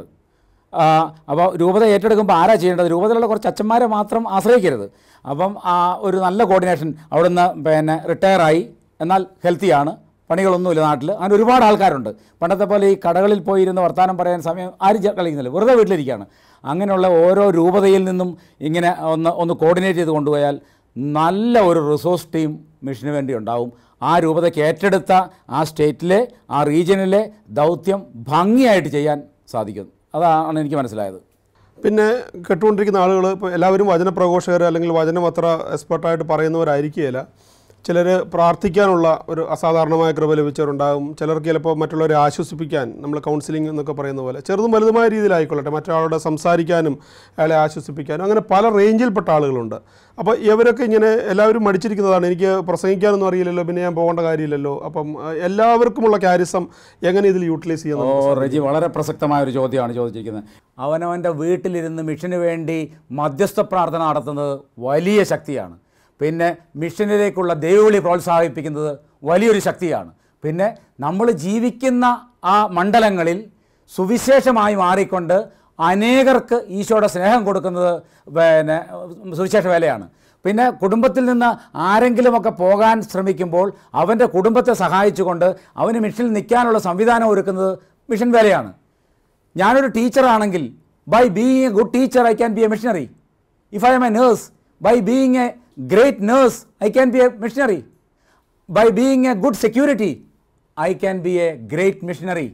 Speaker 2: അപ്പോൾ രൂപത ഏറ്റെടുക്കുമ്പോൾ ആരാ ചെയ്യേണ്ടത് രൂപതയിലുള്ള കുറച്ച് അച്ഛന്മാരെ മാത്രം ആശ്രയിക്കരുത് അപ്പം ആ ഒരു നല്ല കോർഡിനേഷൻ അവിടുന്ന് പിന്നെ റിട്ടയറായി എന്നാൽ ഹെൽത്തിയാണ് പണികളൊന്നുമില്ല നാട്ടിൽ അങ്ങനെ ഒരുപാട് ആൾക്കാരുണ്ട് പണ്ടത്തെ പോലെ ഈ കടകളിൽ പോയി ഇരുന്ന് വർത്തമാനം പറയാൻ സമയം ആരും ചെ- കളിക്കുന്നില്ല വെറുതെ വീട്ടിലിരിക്കുകയാണ് അങ്ങനെയുള്ള ഓരോ രൂപതയിൽ നിന്നും ഇങ്ങനെ ഒന്ന് ഒന്ന് കോർഡിനേറ്റ് ചെയ്ത് കൊണ്ടുപോയാൽ നല്ല ഒരു റിസോഴ്സ് ടീം മിഷന് വേണ്ടി ഉണ്ടാവും ആ രൂപതയ്ക്ക് ഏറ്റെടുത്ത ആ സ്റ്റേറ്റിലെ ആ റീജിയനിലെ ദൗത്യം ഭംഗിയായിട്ട് ചെയ്യാൻ സാധിക്കും അതാണ് എനിക്ക് മനസ്സിലായത്
Speaker 1: പിന്നെ കേട്ടുകൊണ്ടിരിക്കുന്ന ആളുകൾ ഇപ്പോൾ എല്ലാവരും വചനപ്രഘോഷകർ അല്ലെങ്കിൽ വചനം അത്ര എക്സ്പെർട്ടായിട്ട് പറയുന്നവരായിരിക്കുകയില്ല ചിലർ പ്രാർത്ഥിക്കാനുള്ള ഒരു അസാധാരണമായ കൃപ ലഭിച്ചവരുണ്ടാകും ചിലർക്ക് ചിലപ്പോൾ മറ്റുള്ളവരെ ആശ്വസിപ്പിക്കാൻ നമ്മൾ കൗൺസിലിംഗ് എന്നൊക്കെ പറയുന്ന പോലെ ചെറുതും വലുതുമായ രീതിയിലായിക്കൊള്ളട്ടെ മറ്റൊരാളോട് സംസാരിക്കാനും അയാളെ ആശ്വസിപ്പിക്കാനും അങ്ങനെ പല റേഞ്ചിൽപ്പെട്ട ആളുകളുണ്ട് അപ്പോൾ ഇവരൊക്കെ ഇങ്ങനെ എല്ലാവരും മടിച്ചിരിക്കുന്നതാണ് എനിക്ക് പ്രസംഗിക്കാനൊന്നും അറിയില്ലല്ലോ പിന്നെ ഞാൻ പോകേണ്ട കാര്യമില്ലല്ലോ അപ്പം അഹ്, എല്ലാവർക്കുമുള്ള ക്യാരിസം എങ്ങനെ ഇതിൽ യൂട്ടിലൈസ്
Speaker 2: ഓ
Speaker 1: ചെയ്യുന്നു
Speaker 2: റെജി വളരെ പ്രസക്തമായ ഒരു ചോദ്യമാണ് ചോദിച്ചിരിക്കുന്നത് അവനവൻ്റെ വീട്ടിലിരുന്ന് മിഷന് വേണ്ടി മധ്യസ്ഥ പ്രാർത്ഥന നടത്തുന്നത് വലിയ ശക്തിയാണ് പിന്നെ മിഷനിലേക്കുള്ള ദൈവവിളി പ്രോത്സാഹിപ്പിക്കുന്നത് വലിയൊരു ശക്തിയാണ് പിന്നെ നമ്മൾ ജീവിക്കുന്ന ആ മണ്ഡലങ്ങളിൽ സുവിശേഷമായി മാറിക്കൊണ്ട് അനേകർക്ക് ഈശോയുടെ സ്നേഹം കൊടുക്കുന്നത് പിന്നെ സുവിശേഷ വേലയാണ് പിന്നെ കുടുംബത്തിൽ നിന്ന് ആരെങ്കിലുമൊക്കെ പോകാൻ ശ്രമിക്കുമ്പോൾ അവൻ്റെ കുടുംബത്തെ സഹായിച്ചുകൊണ്ട് അവന് മിഷനിൽ നിൽക്കാനുള്ള സംവിധാനം ഒരുക്കുന്നത് മിഷൻ വേലയാണ് ഞാനൊരു ടീച്ചറാണെങ്കിൽ by being a good teacher I can be a missionary if I am a nurse by being a great nurse I can be a missionary by being a good security I can be a great missionary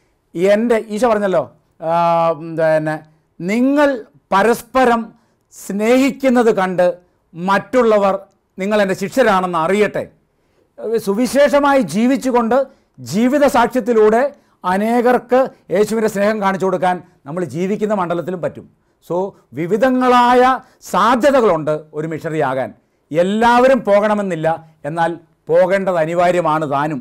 Speaker 2: എൻ്റെ ഈശോ പറഞ്ഞല്ലോ ആ, പിന്നെ നിങ്ങൾ പരസ്പരം സ്നേഹിക്കുന്നത് കണ്ട് മറ്റുള്ളവർ നിങ്ങൾ എൻ്റെ ശിഷ്യരാണെന്ന് അറിയട്ടെ സുവിശേഷമായി ജീവിച്ചുകൊണ്ട് ജീവിത സാക്ഷ്യത്തിലൂടെ അനേകർക്ക് യേശുവിൻ്റെ സ്നേഹം കാണിച്ചു കൊടുക്കാൻ നമ്മൾ ജീവിക്കുന്ന മണ്ഡലത്തിലും പറ്റും സോ വിവിധങ്ങളായ സാധ്യതകളുണ്ട് ഒരു മിഷണറി ആകാൻ എല്ലാവരും പോകണമെന്നില്ല എന്നാൽ പോകേണ്ടത് അനിവാര്യമാണ് താനും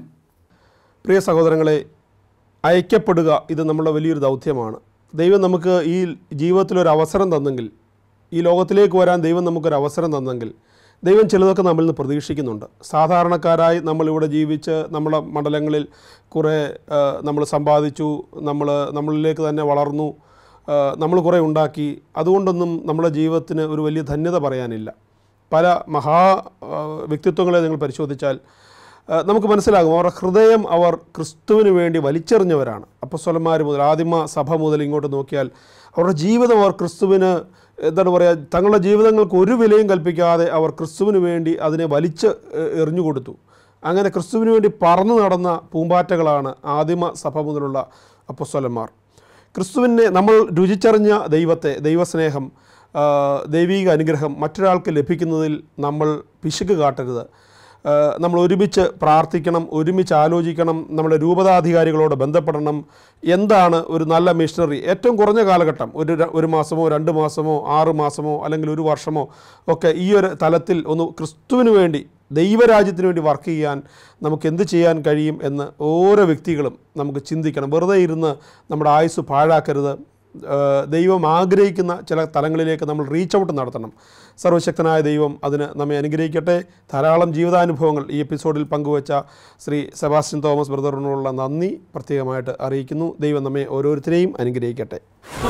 Speaker 1: പ്രിയ സഹോദരങ്ങളെ അയക്കപ്പെടുക ഇത് നമ്മുടെ വലിയൊരു ദൗത്യമാണ് ദൈവം നമുക്ക് ഈ ജീവിതത്തിൽ ഒരു അവസരം തന്നെങ്കിൽ ഈ ലോകത്തിലേക്ക് വരാൻ ദൈവം നമുക്കൊരു അവസരം തന്നെങ്കിൽ ദൈവം ചിലതൊക്കെ നമ്മളിൽ നിന്ന് പ്രതീക്ഷിക്കുന്നുണ്ട് സാധാരണക്കാരായി നമ്മളിവിടെ ജീവിച്ച് നമ്മുടെ മണ്ഡലങ്ങളിൽ കുറേ നമ്മൾ സമ്പാദിച്ചു നമ്മൾ നമ്മളിലേക്ക് തന്നെ വളർന്നു ആ, നമ്മൾ കുറേ ഉണ്ടാക്കി അതുകൊണ്ടൊന്നും നമ്മുടെ ജീവിതത്തിന് ഒരു വലിയ ധന്യത പറയാനില്ല പല മഹാ ആ, വ്യക്തിത്വങ്ങളെ നിങ്ങൾ പരിശോധിച്ചാൽ ആ, നമുക്ക് മനസ്സിലാകും അവരുടെ ഹൃദയം അവർ ക്രിസ്തുവിന് വേണ്ടി വലിച്ചെറിഞ്ഞവരാണ് അപ്പസ്വലന്മാർ മുതൽ ആദിമ സഭ മുതൽ ഇങ്ങോട്ട് നോക്കിയാൽ അവരുടെ ജീവിതം അവർ ക്രിസ്തുവിന് എന്താണ് പറയുക തങ്ങളുടെ ജീവിതങ്ങൾക്ക് ഒരു വിലയും കൽപ്പിക്കാതെ അവർ ക്രിസ്തുവിന് വേണ്ടി അതിനെ വലിച്ച് എ- എറിഞ്ഞു കൊടുത്തു അങ്ങനെ ക്രിസ്തുവിന് വേണ്ടി പറന്നു നടന്ന പൂമ്പാറ്റകളാണ് ആദിമ സഭ മുതലുള്ള അപ്പസ്വലന്മാർ ക്രിസ്തുവിനെ നമ്മൾ രുചിച്ചറിഞ്ഞ ദൈവത്തെ ദൈവസ്നേഹം ആ, ദൈവീക അനുഗ്രഹം മറ്റൊരാൾക്ക് ലഭിക്കുന്നതിൽ നമ്മൾ പിശുക്ക് കാട്ടരുത് ആ, നമ്മൾ ഒരുമിച്ച് പ്രാർത്ഥിക്കണം ഒരുമിച്ച് ആലോചിക്കണം നമ്മുടെ രൂപതാധികാരികളോട് ബന്ധപ്പെടണം എന്താണ് ഒരു നല്ല മിഷണറി ഏറ്റവും കുറഞ്ഞ കാലഘട്ടം ഒരു ര- ഒരു മാസമോ രണ്ട് മാസമോ ആറ് മാസമോ അല്ലെങ്കിൽ ഒരു വർഷമോ ഒക്കെ ഈ ഒരു തലത്തിൽ ഒന്ന് ക്രിസ്തുവിന് വേണ്ടി ദൈവരാജ്യത്തിന് വേണ്ടി വർക്ക് ചെയ്യാൻ നമുക്ക് എന്ത് ചെയ്യാൻ കഴിയും എന്ന് ഓരോ വ്യക്തികളും നമുക്ക് ചിന്തിക്കണം വെറുതെ ഇരുന്ന് നമ്മുടെ ആയുസ് പാഴാക്കരുത് ഏഹ് ദൈവം ആഗ്രഹിക്കുന്ന ചില തലങ്ങളിലേക്ക് നമ്മൾ റീച്ച് ഔട്ട് നടത്തണം സർവശക്തനായ ദൈവം അതിന് നമ്മെ അനുഗ്രഹിക്കട്ടെ ധാരാളം ജീവിതാനുഭവങ്ങൾ ഈ എപ്പിസോഡിൽ പങ്കുവച്ച ശ്രീ സെബാസ്റ്റ്യൻ തോമസ് ബ്രദറിനോടുള്ള നന്ദി പ്രത്യേകമായിട്ട് അറിയിക്കുന്നു ദൈവം നമ്മെ ഓരോരുത്തരെയും അനുഗ്രഹിക്കട്ടെ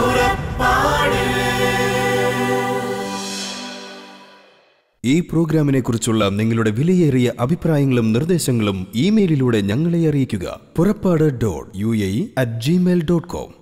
Speaker 3: ഈ പ്രോഗ്രാമിനെക്കുറിച്ചുള്ള നിങ്ങളുടെ വിലയേറിയ അഭിപ്രായങ്ങളും നിർദ്ദേശങ്ങളും ഇമെയിലിലൂടെ ഞങ്ങളെ അറിയിക്കുക Purappad dot U A at Gmail dot com